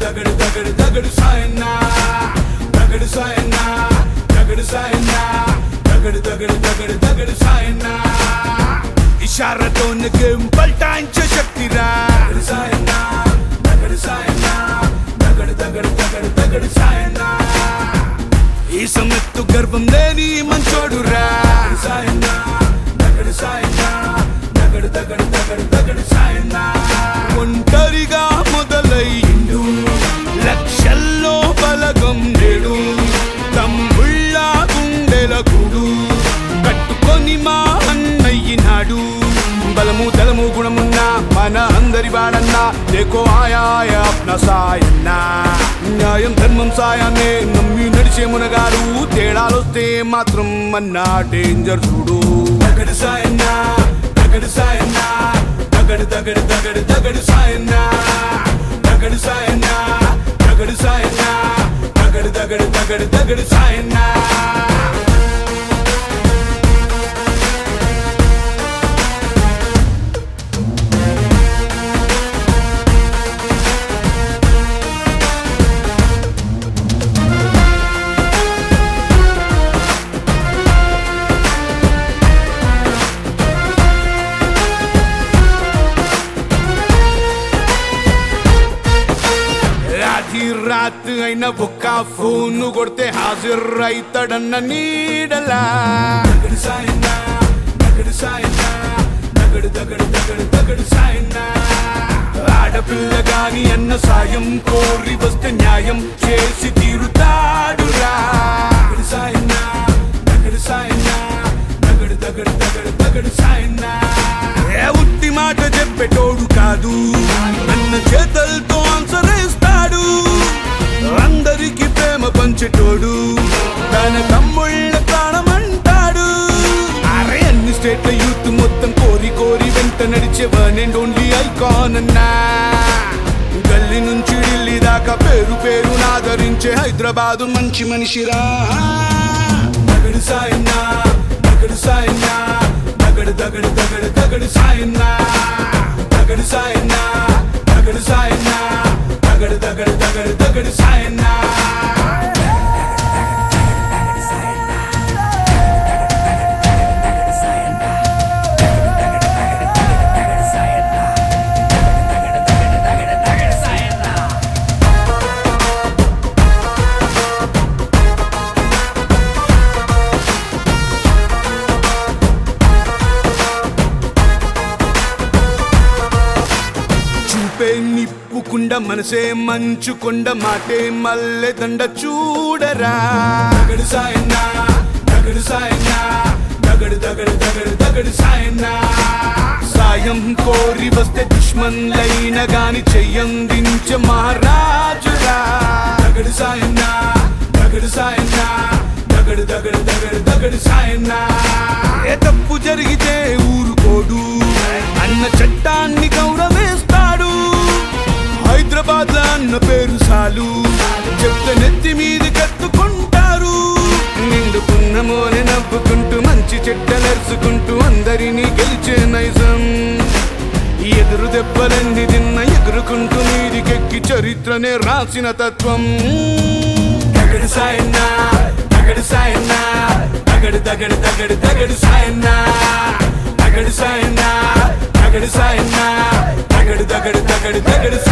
దగడు దగడు దగడు సాయన్నా దగడు సాయన్నా దగడు సాయన్నా దగడు దగడు దగడు దగడు సాయన్నా ఇషారతో గేమ్ పల్టాయించే శక్తిరా దగడు సాయన్నా దగడు సాయన్నా దగడు దగడు దగడు దగడు సాయన్నా ఈ సమెత్తు గర్వం లేని మంచోడురా సాయన్నా దగడు సాయన్నా దగడు దగడు దగడు దగడు సాయన్నా ఒంటరిగా మొదలైండు లక్షల్లో బలగం నేడు తమ్ముళ్ళ గుండెల గూడు కట్టుకొని మా అన్నయ్యినాడు బలము దళము గుణమున్న మన అందరి వాడన్నా దేకో ఆయాయ అప్న సాయన్నా న్యాయం ధర్మం సాయాన్ని నమ్మి నడిచే మునగాడు తేడాలొస్తే మాత్రం అన్నా డేంజర్ చూడు దగడు సాయన్నా దగడు సాయన్నా దగడు దగడు దగడు దగడు సాయన్నా దగడు సాయన్నా దగడు సాయన్నా దగడు దగడు దగడు దగడు సాయన్నా రాత్రి రాత్రి అయిన ఒక్క ఫోన్ కొడితే హాజరు అవుతాడన్న నీడలా దగడు సాయన్నా దగడు సాయన్నా దగడు దగడు దగడు దగడు సాయన్నా ఆడపిల్ల గాని అన్న సాయం కోరి వస్తే న్యాయం చేసి తీరుతాడురా దగడు సాయన్నా దగడు సాయన్నా దగడు దగడు దగడు దగడు సాయన్నా ఏ ఉట్టి మాట చెప్పేటోడు కాదు అన్న చేతలతో ఆన్సర్ ఇస్తాడు అందరికి ప్రేమ పంచేటోడు తన తమ్ముళ్ళ ప్రాణమంటాడు అరే అన్ని స్టేట్ల యూత్ మొత్తం కోరి కోరి వెంట నడిచే వన్ అండ్ ఓన్లీ ఐకాన్ అన్నా గల్లీ నుంచి ఢిల్లీ దాకా పేరు పేరు నాదరించే హైదరాబాదు మంచి మనిషిరా దగడు సాయన్నా దగడు సాయన్నా దగడు దగడు దగడు దగడు సాయన్నా దగడు సాయన్నా దగడు సాయన్నా దగడు దగడు దగడు దగడు సాయన్నా చూపే నిప్పుకుండ మనసే మంచుకొండ మాటే మల్లె దండ చూడరా దగడు సాయన్నా దగడు సాయన్నా దగడు దగడు దగడు దగడు సాయన్నా సాయం కోరి వస్తే దుష్మన్లైన గాని చెయ్యందించే మహారాజురా దగడు సాయన్నా దగడు సాయన్నా దగడు దగడు దగడు దగడు సాయన్నా ఏ తప్పు జరిగితే ఊరుకోడు అన్న చట్టాన్ని గౌరవిస్తాడు హైదరాబాద్ అన్న పేరు సాలు చెప్తే నెత్తి మీది కత్తుకుంటారు నిండుకున్న మోని నవ్వుకుంటూ మంచి చెడ్డలరుచుకుంటూ అందరినీ గెలిచే నైజం ఎదురు దెబ్బలన్నీ తిన్న ఎగురుకుంటూ మీదికెక్కి చరిత్రనే రాసిన తత్వం దగడు సాయన్నా దగడు సాయన్నా దగడు దగడు దగడు దగడు సాయన్నా దగడు సాయన్నా దగడు సాయన్నా దగడు దగడు దగడు దగడు